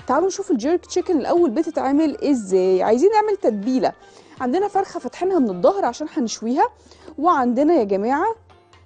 تعالوا نشوف الجيرك تشيكن الاول بتتعمل ازاي عايزين نعمل تتبيله عندنا فرخه فاتحينها من الظهر عشان هنشويها وعندنا يا جماعه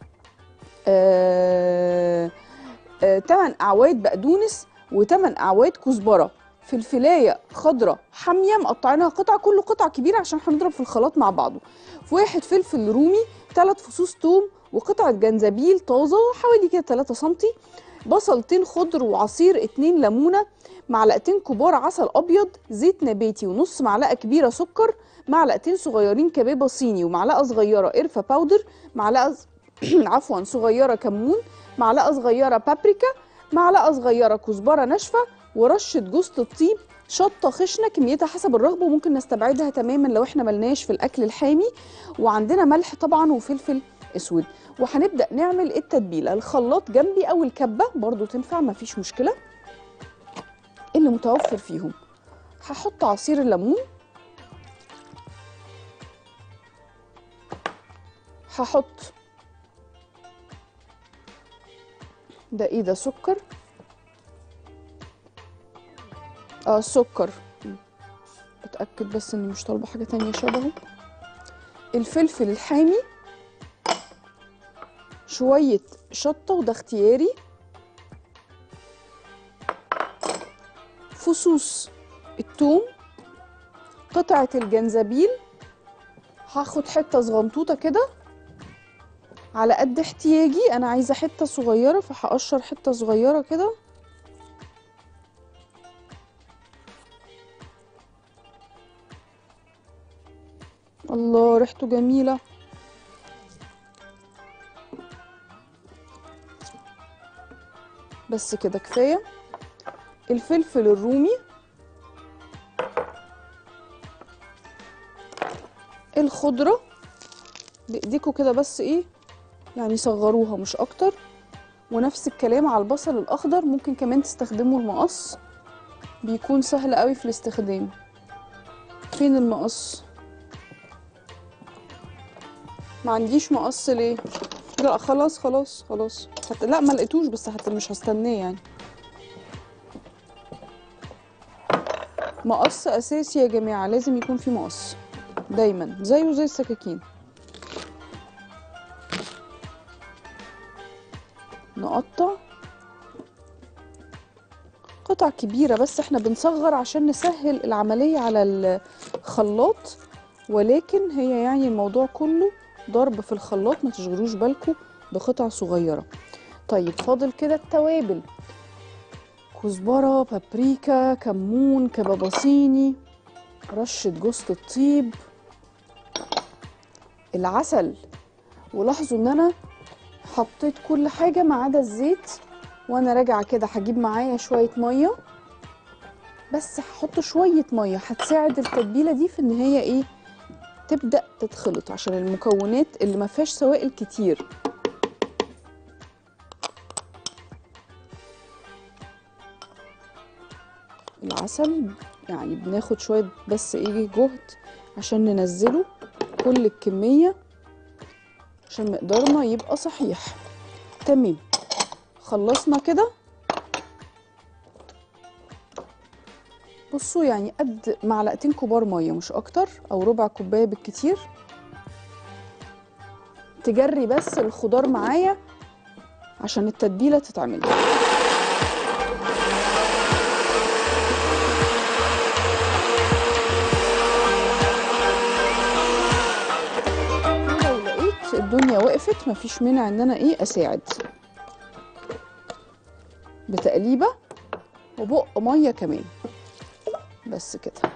آه آه 8 اعواد بقدونس و8 اعواد كزبره فلفلايه خضراء حاميه مقطعينها قطع كل قطعه كبيره عشان هنضرب في الخلاط مع بعضه واحد فلفل رومي ثلاث فصوص توم وقطعه جنزبيل طازه حوالي كده 3 سم بصلتين خضر وعصير اتنين ليمونه معلقتين كبار عسل ابيض زيت نباتي ونص معلقه كبيره سكر معلقتين صغيرين كبابه صيني ومعلقه صغيره قرفه باودر معلقه عفوا صغيره كمون معلقه صغيره بابريكا معلقه صغيره كزبره ناشفه ورشه جوز الطيب شطه خشنه كميتها حسب الرغبه وممكن نستبعدها تماما لو احنا ملناش في الاكل الحامي وعندنا ملح طبعا وفلفل اسود وهنبدا نعمل التتبيله الخلاط جنبي او الكبه برضو تنفع مفيش مشكله اللي متوفر فيهم هحط عصير الليمون هحط ده ايه ده سكر اه سكر اتاكد بس اني مش طالبه حاجه تانية شبهه الفلفل الحامي شويه شطه وده اختياري فصوص الثوم قطعه الجنزبيل هاخد حته صغنطوطه كده على قد احتياجي انا عايزه حته صغيره فهقشر حته صغيره كده الله ريحته جميله بس كده كفايه الفلفل الرومي الخضره بايديكوا كده بس ايه يعني صغروها مش اكتر ونفس الكلام على البصل الاخضر ممكن كمان تستخدموا المقص بيكون سهل قوي في الاستخدام فين المقص ما عنديش مقص ليه لا خلاص خلاص خلاص حتى لا ما لقيتوش بس حتى مش هستناه يعني مقص اساسي يا جماعه لازم يكون في مقص دايما زيه زي السكاكين نقطع قطع كبيرة بس احنا بنصغر عشان نسهل العملية على الخلاط ولكن هي يعني الموضوع كله ضرب في الخلاط ما تشغلوش بالكم بقطع صغيرة طيب فاضل كده التوابل كزبرة بابريكا كمون كبابة صيني رشة جوز الطيب العسل ولاحظوا ان انا حطيت كل حاجة ما عدا الزيت وانا راجعة كده هجيب معايا شوية مية بس هحط شوية مية هتساعد التتبيلة دي في ان هي ايه تبدأ تتخلط عشان المكونات اللي ما فيهاش سوائل كتير العسل يعني بناخد شوية بس ايه جهد عشان ننزله كل الكمية عشان مقدارنا يبقى صحيح تمام خلصنا كده بصوا يعني قد معلقتين كبار ميه مش اكتر او ربع كوبايه بالكتير تجري بس الخضار معايا عشان التتبيله تتعمل لو لقيت الدنيا وقفت مفيش مانع ان انا ايه اساعد بتقليبه وبق ميه كمان بس كده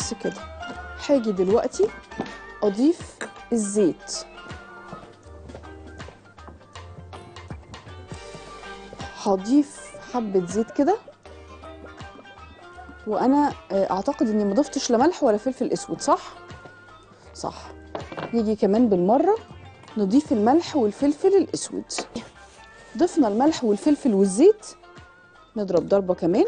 بس كده هاجي دلوقتي اضيف الزيت هضيف حبه زيت كده وانا آه، اعتقد اني ما ضفتش لا ملح ولا فلفل اسود صح صح نيجي كمان بالمره نضيف الملح والفلفل الاسود ضفنا الملح والفلفل والزيت نضرب ضربه كمان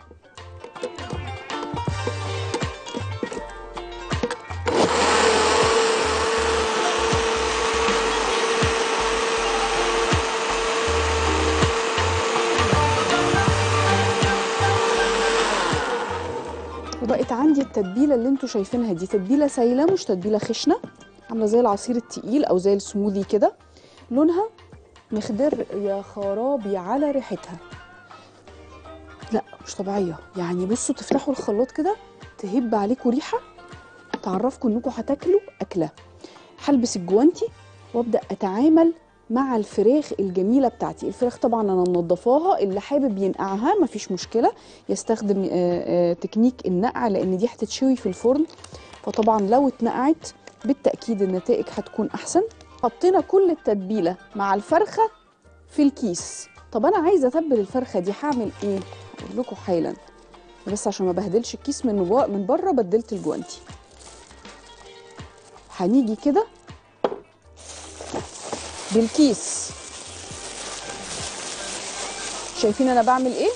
وبقت عندي التتبيله اللي انتوا شايفينها دي تتبيله سايله مش تتبيله خشنه عامله زي العصير التقيل او زي السموذي كده لونها مخضر يا خرابي على ريحتها لا مش طبيعيه يعني بصوا تفتحوا الخلاط كده تهب عليكم ريحه تعرفكم انكم هتاكلوا اكله هلبس الجوانتي وابدا اتعامل مع الفراخ الجميله بتاعتي الفراخ طبعا انا منضفاها اللي حابب ينقعها مفيش مشكله يستخدم آه، آه، تكنيك النقع لان دي هتتشوي في الفرن فطبعا لو اتنقعت بالتاكيد النتائج هتكون احسن حطينا كل التتبيله مع الفرخه في الكيس طب انا عايزه اتبل الفرخه دي هعمل ايه هقول لكم حالا بس عشان ما بهدلش الكيس من جوا- من بره بدلت الجوانتي هنيجي كده بالكيس شايفين انا بعمل ايه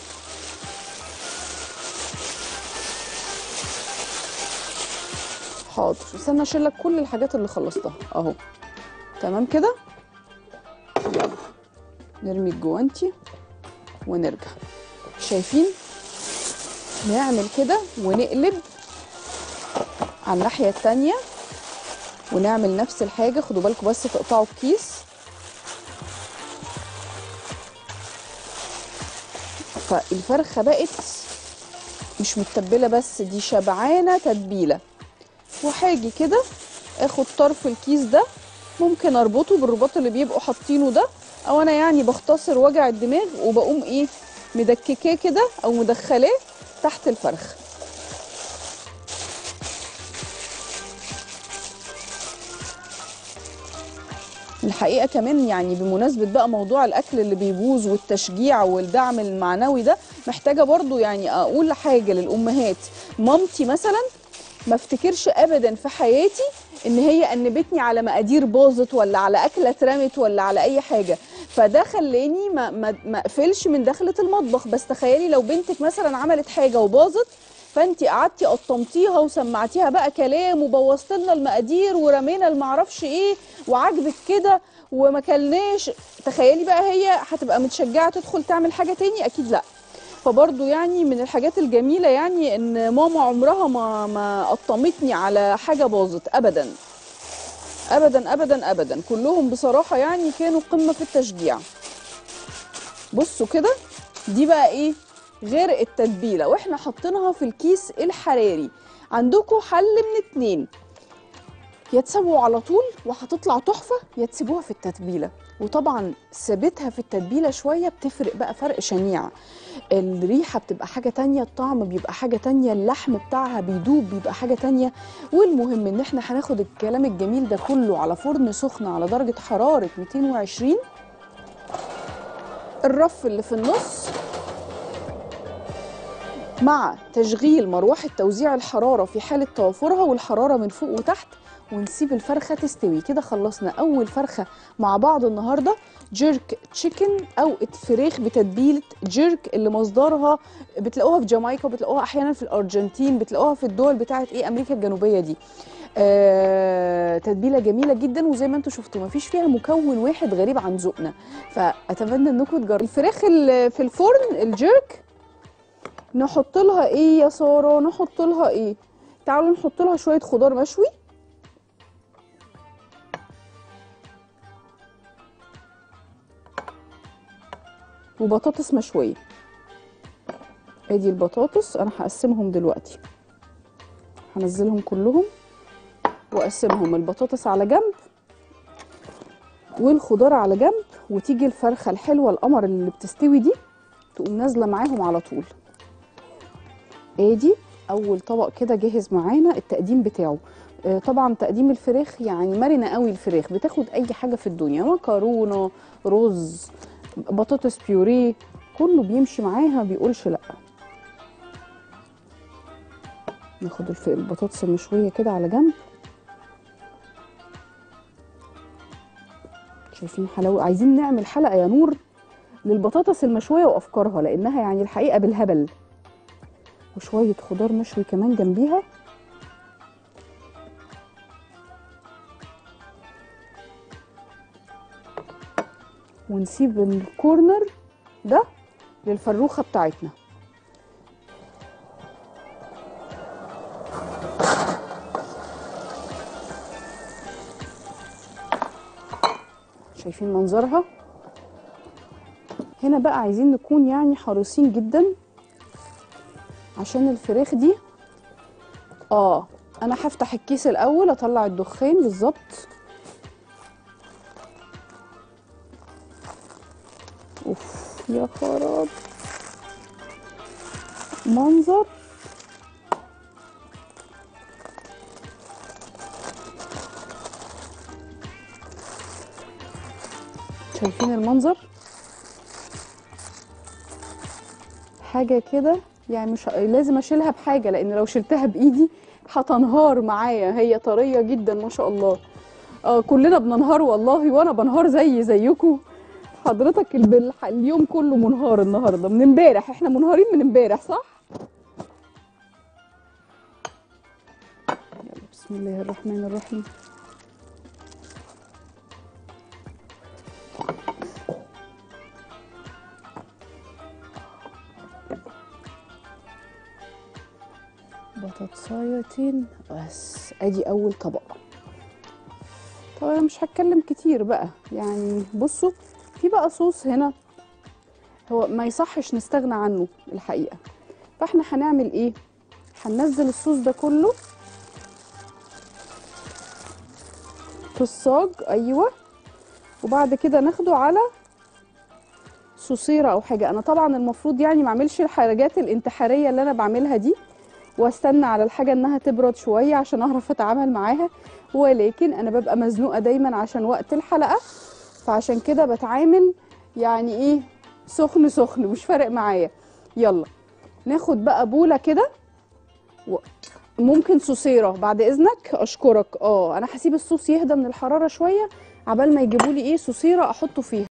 حاضر استنى اشيل لك كل الحاجات اللي خلصتها اهو تمام كده يلا نرمي الجوانتي ونرجع شايفين نعمل كده ونقلب على الناحيه التانيه ونعمل نفس الحاجه خدوا بالكم بس تقطعوا الكيس فالفرخه بقت مش متبله بس دي شبعانه تتبيله وهاجي كده اخد طرف الكيس ده ممكن اربطه بالرباط اللي بيبقوا حاطينه ده او انا يعني بختصر وجع الدماغ وبقوم ايه مدككاه كده او مدخلاه تحت الفرخ الحقيقه كمان يعني بمناسبه بقى موضوع الاكل اللي بيبوظ والتشجيع والدعم المعنوي ده محتاجه برضو يعني اقول حاجه للامهات مامتي مثلا ما افتكرش ابدا في حياتي ان هي انبتني على مقادير باظت ولا على اكله اترمت ولا على اي حاجه فده خلاني ما ما ما اقفلش من دخله المطبخ بس تخيلي لو بنتك مثلا عملت حاجه وباظت فانت قعدتي قطمتيها وسمعتيها بقى كلام وبوظت لنا المقادير ورمينا المعرفش ايه وعاجبك كده وما كلناش تخيلي بقى هي هتبقى متشجعه تدخل تعمل حاجه تاني اكيد لا فبرضه يعني من الحاجات الجميله يعني ان ماما عمرها ما ما قطمتني على حاجه باظت ابدا ابدا ابدا ابدا كلهم بصراحه يعني كانوا قمه في التشجيع بصوا كده دي بقى ايه غير التتبيله واحنا حاطينها في الكيس الحراري عندكم حل من اتنين يا تسووا على طول وهتطلع تحفه يا تسيبوها في التتبيله وطبعا ثبتها في التتبيله شويه بتفرق بقى فرق شنيع الريحه بتبقى حاجه تانية الطعم بيبقى حاجه تانية اللحم بتاعها بيدوب بيبقى حاجه تانية والمهم ان احنا هناخد الكلام الجميل ده كله على فرن سخن على درجه حراره 220 الرف اللي في النص مع تشغيل مروحه توزيع الحراره في حاله توافرها والحراره من فوق وتحت ونسيب الفرخه تستوي كده خلصنا اول فرخه مع بعض النهارده جيرك تشيكن او فراخ بتتبيله جيرك اللي مصدرها بتلاقوها في جامايكا وبتلاقوها احيانا في الارجنتين بتلاقوها في الدول بتاعه ايه امريكا الجنوبيه دي آه، تتبيله جميله جدا وزي ما انتم شفتوا مفيش فيها مكون واحد غريب عن ذوقنا فاتمنى انكم تجربوا الفراخ اللي في الفرن الجيرك نحط لها ايه يا ساره نحط لها ايه تعالوا نحط لها شويه خضار مشوي وبطاطس مشويه ادي البطاطس انا هقسمهم دلوقتي هنزلهم كلهم واقسمهم البطاطس على جنب والخضار على جنب وتيجي الفرخه الحلوه القمر اللي بتستوي دي تقوم نازله معاهم على طول ادي اول طبق كده جاهز معانا التقديم بتاعه آه، طبعا تقديم الفراخ يعني مرنه قوي الفراخ بتاخد اي حاجه في الدنيا مكرونه رز بطاطس بيوريه كله بيمشي معاها ما بيقولش لا ناخد الف- البطاطس المشويه كده على جنب شايفين حلاوه عايزين نعمل حلقه يا نور للبطاطس المشويه وافكارها لانها يعني الحقيقه بالهبل وشويه خضار مشوي كمان جنبيها ونسيب الكورنر ده للفروخه بتاعتنا شايفين منظرها هنا بقى عايزين نكون يعني حريصين جدا عشان الفراخ دي اه انا هفتح الكيس الاول اطلع الدخان بالظبط اوف يا خراب منظر شايفين المنظر حاجه كده يعني مش لازم اشيلها بحاجه لان لو شلتها بايدي هتنهار معايا هي طريه جدا ما شاء الله اه كلنا بننهار والله وانا بنهار زي زيكم حضرتك الب- اليوم كله منهار النهارده من امبارح احنا منهارين من امبارح صح يلا بسم الله الرحمن الرحيم بطاطسايتين بس ادي اول طبق طبعا أنا مش هتكلم كتير بقى يعني بصوا في بقى صوص هنا هو ما يصحش نستغنى عنه الحقيقه فاحنا هنعمل ايه هننزل الصوص ده كله في الصاج ايوه وبعد كده ناخده على صوصيره او حاجه انا طبعا المفروض يعني ما اعملش الحاجات الانتحاريه اللي انا بعملها دي واستنى على الحاجه انها تبرد شويه عشان اعرف اتعامل معاها ولكن انا ببقى مزنوقه دايما عشان وقت الحلقه فعشان كده بتعامل يعني ايه سخن سخن مش فارق معايا يلا ناخد بقى بوله كده و... ممكن صوصيره بعد اذنك اشكرك اه انا هسيب الصوص يهدى من الحراره شويه عبال ما يجيبوا لي ايه صوصيره احطه فيها